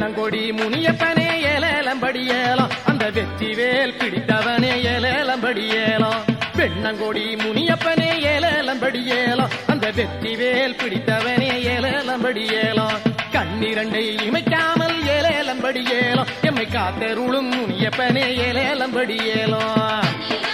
வெண்ணங்கொடி முனியப்பனே ஏலேலம்படி ஏலம் அந்த வெற்றி வேல் பிடித்தவனே ஏலேலம்படி ஏலம் வெண்ணங்கொடி முனியப்பனே ஏலேலம்படி ஏலம் அந்த வெற்றி வேல் பிடித்தவனே ஏலேலம்படி ஏலம் கண்ணிரண்டை இமைக்காமல் ஏலேலம்படி ஏலம் எம்மை காத்தருளும் முனியப்பனே ஏலேலம்படி ஏலம்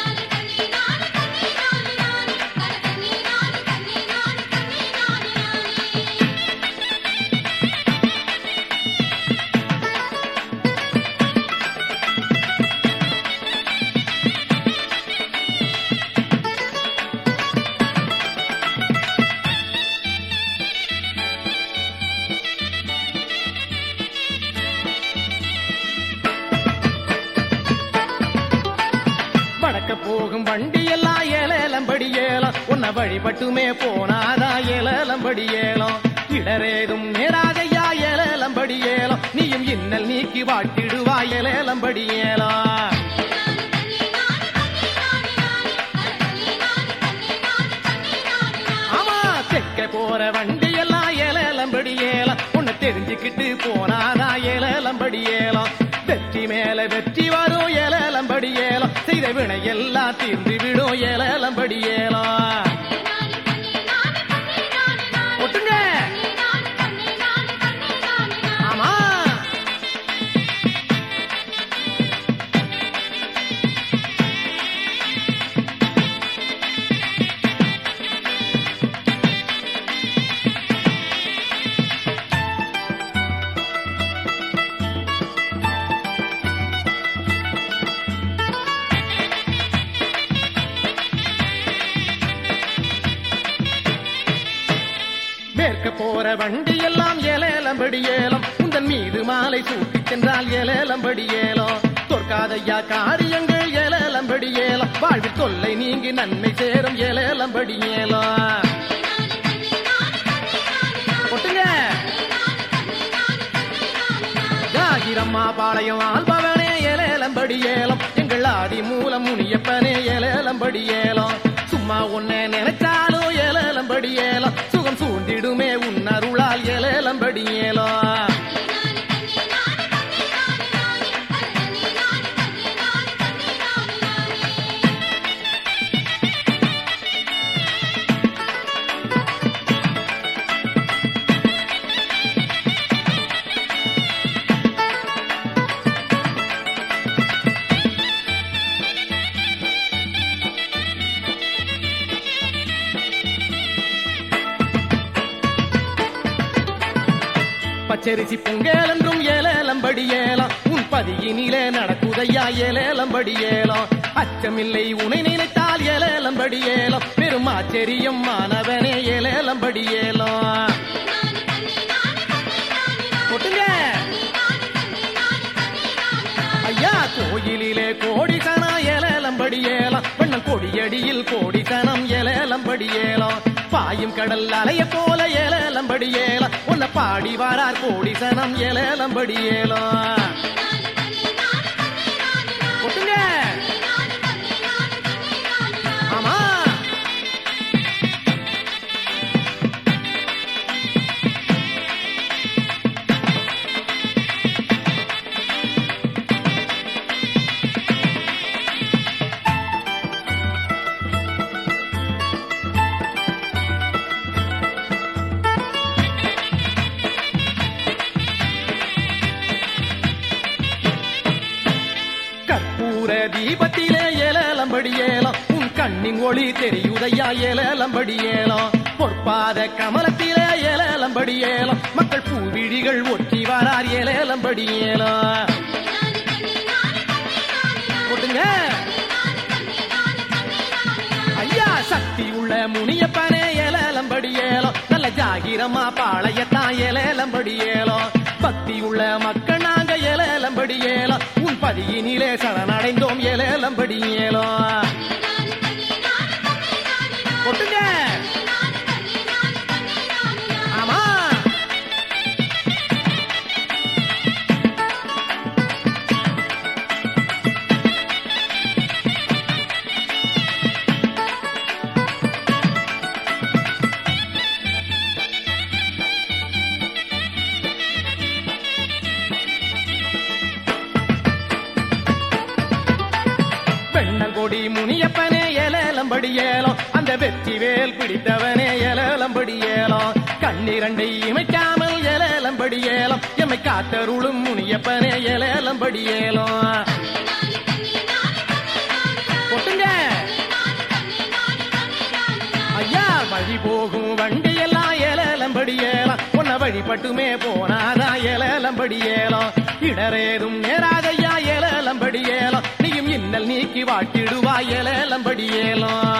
வடக்க போகும் வண்டி எல்லாம் ஏலேலம்படி ஏலம் உன்னை வழிபட்டுமே போனாதா ஏலேலம்படி ஏலம் இடரேதும் நேராதையா ஏலேலம்படி ஏலம் நீயும் இன்னல் நீக்கி வாழ்த்திடுவாய் ஏலேலம்படி ஏலம் ஆமா தெக்க போற வண்டி எல்லாம் ஏலேலம்படி ஏலம் உன்னை தெரிஞ்சுக்கிட்டு போனாதா ஏலேலம்படி ஏலம் வெற்றி மேல வெற்றி வரும் ஏலேலம்படி ஏலம் செய்த வினை எல்லாம் தீர்ந்து விடும் ஏலேலம்படி ஏலம் ஒட்டுங்க ஆமா மேற்க போற வண்டி எல்லாம் ஏலேலம்படி ஏலம் உந்தன் மீது மாலை சூட்டி சென்றால் ஏலேலம்படி ஏலம் தொற்காதையா காரியங்கள் ஏலேலம்படி ஏலம் வாழ்வில் தொல்லை நீங்கி நன்மை சேரும் ஏலேலம்படி ஏலம் ஒட்டுங்க ஜாகிரம்மா பாளையம் ஆள்பவனே ஏலேலம்படி ஏலம் எங்கள் ஆதி மூலம் முனியப்பனே ஏலேலம்படி ஏலம் சும்மா உன்னை நினைச்சாலும் ஏலேலம்படி ஏலம் சுகம் சூழ்ந்திடுமே உன் அருளால் ஏலேலம்படி ஏலம் பச்சரிசி பொங்கல் என்றும் ஏலேலம்படி ஏலம் உன் பதியினிலே நடக்குதையா ஏலேலம்படி ஏலம் அச்சமில்லை உனை நினைத்தால் ஏலேலம்படி ஏலம் பெரும் ஆச்சரியம் மாணவனே ஏலேலம்படி ஏலம் ஒட்டுங்க ஐயா கோயிலிலே கோடி சனம் ஏலேலம்படி ஏலம் வண்ணம் கொடியடியில் கோடி சனம் ஏலேலம்படி ஏலம் பாயும் கடல் அலைய போல ஏலேலம்படி ஏலம் உன்னை பாடி வாரார் கோடி சனம் ஏலேலம்படி ஏலம் ஒட்டுங்க ஆமா கற்பூர தீபத்திலே ஏலேலம்படி ஏலம் உன் கண்ணின் ஒளி தெரியுதையா ஏலேலம்படி ஏலம் பொற்பாத கமலத்திலே ஏலேலம்படி ஏலம் மக்கள் பூவிழிகள் ஒட்டி வரார் ஏலேலம்படி ஏலம் போட்டுங்க ஐயா சக்தி உள்ள முனியப்பனே ஏலேலம்படி ஏலம் நல்ல ஜாகிரமா பாளையத்தான் ஏலேலம்படி ஏலம் பக்தி உள்ள மக்கள் நாங்க ஏலேலம்படி ஏலம் உன் பதியினிலே சரணடைந்தோம் ஏலேலம்படி ஏலம் போட்டுங்க ஆமா கோடி முனியப்பனே ஏலேலம்படி ஏலம் அந்த வெற்றி வேல் பிடித்தவனே ஏலேலம்படி ஏலம் கண்ணிரண்டை இமைக்காமல் ஏலேலம்படி ஏலம் எம்மை காத்தருளும் முனியப்பனே ஏலேலம்படி ஏலம் கொட்டுங்க ஐயா வழி போகும் வண்டி எல்லாம் ஏலேலம்படி ஏலம் உன்னை வழிபட்டுமே போனாதா ஏலேலம்படி ஏலம் இடரேதும் நேராதையா ஏலேலம்படி ஏலம் நீயும் இன்னல் நீக்கி வாட்டிடுவா ஏலேலம்படி ஏலம்